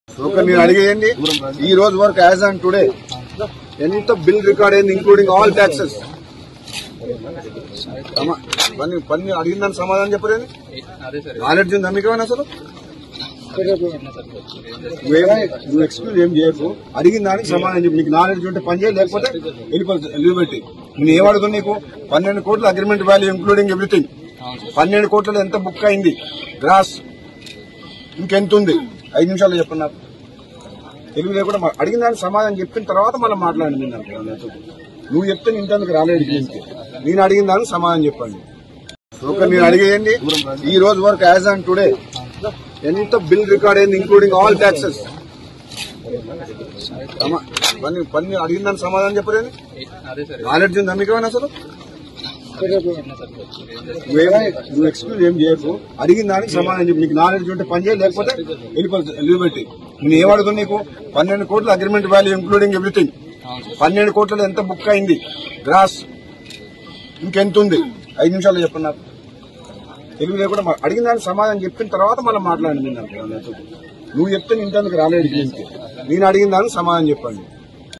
ఒక మీరు అడిగేయండి ఈ రోజు వరకు యాజ్ ఆన్ టుడే ఎంత బిల్ రికార్డ్ అయింది ఇంక్లూడింగ్ ఆల్ ట్యాక్సెస్ పని పని అడిగిన దానికి సమాధానం చెప్పలేదు అదే సార్ నాలెడ్జ్ ఉందా మీకు ఏమైనా అసలు నువ్వేమో నువ్వు ఎక్స్క్యూజ్ ఏం చేయకు అడిగిన దానికి సమాధానం చెప్పు నీకు నాలెడ్జ్ ఉంటే పని చేయి లేకపోతే వెళ్ళిపోతుంది లీవ్ పెట్టి నేను ఏం అడుగుతున్నా నీకు పన్నెండు కోట్ల అగ్రిమెంట్ వాల్యూ ఇంక్లూడింగ్ ఎవ్రీథింగ్ అవును సార్ పన్నెండు కోట్లలో ఎంత బుక్ అయింది గ్రాస్ ఇంకెంత ఉంది ఐదు నిమిషాలు చెప్పండి నాకు తెలుగు లేకుండా మా- అడిగిన దానికి సమాధానం చెప్పిన తర్వాత మనం మాట్లాడండి మీరు నాకు నాతో. నువ్వు చెప్తే నేను ఇంతకు రాలేడు దీనికి నేను అడిగిన దానికి సమాధానం చెప్పండి ఒక మీరు అడిగేయండి ఈ రోజు వరకు యాజ్ ఆన్ టుడే ఎంత బిల్ రికార్డ్ అయింది ఇంక్లూడింగ్ ఆల్ ట్యాక్సెస్ పని పని అడిగిన దానికి సమాధానం చెప్పలేదు అదే సార్ నాలెడ్జ్ ఉందా మీకు ఏమైనా అసలు నువ్వేమో నువ్వు ఎక్స్క్యూజ్ ఏం చేయకు అడిగిన దానికి సమాధానం చెప్పు నీకు నాలెడ్జ్ ఉంటే పని చేయి లేకపోతే వెళ్ళిపోతుంది లీవ్ పెట్టి నేను ఏం అడుగుతున్నా నీకు పన్నెండు కోట్ల అగ్రిమెంట్ వాల్యూ ఇంక్లూడింగ్ ఎవ్రీథింగ్ అవును సార్ పన్నెండు కోట్లలో ఎంత బుక్ అయింది గ్రాస్ ఇంకెంత ఉంది ఐదు నిమిషాలు చెప్పండి నాకు తెలుగు లేకుండా మా- అడిగిన దానికి సమాధానం చెప్పిన తర్వాత మనం మాట్లాడండి మీరు నాకు నాతో. నువ్వు చెప్తే నేను ఇంతకు రాలేడు దీనికి నేను అడిగిన దానికి సమాధానం చెప్పండి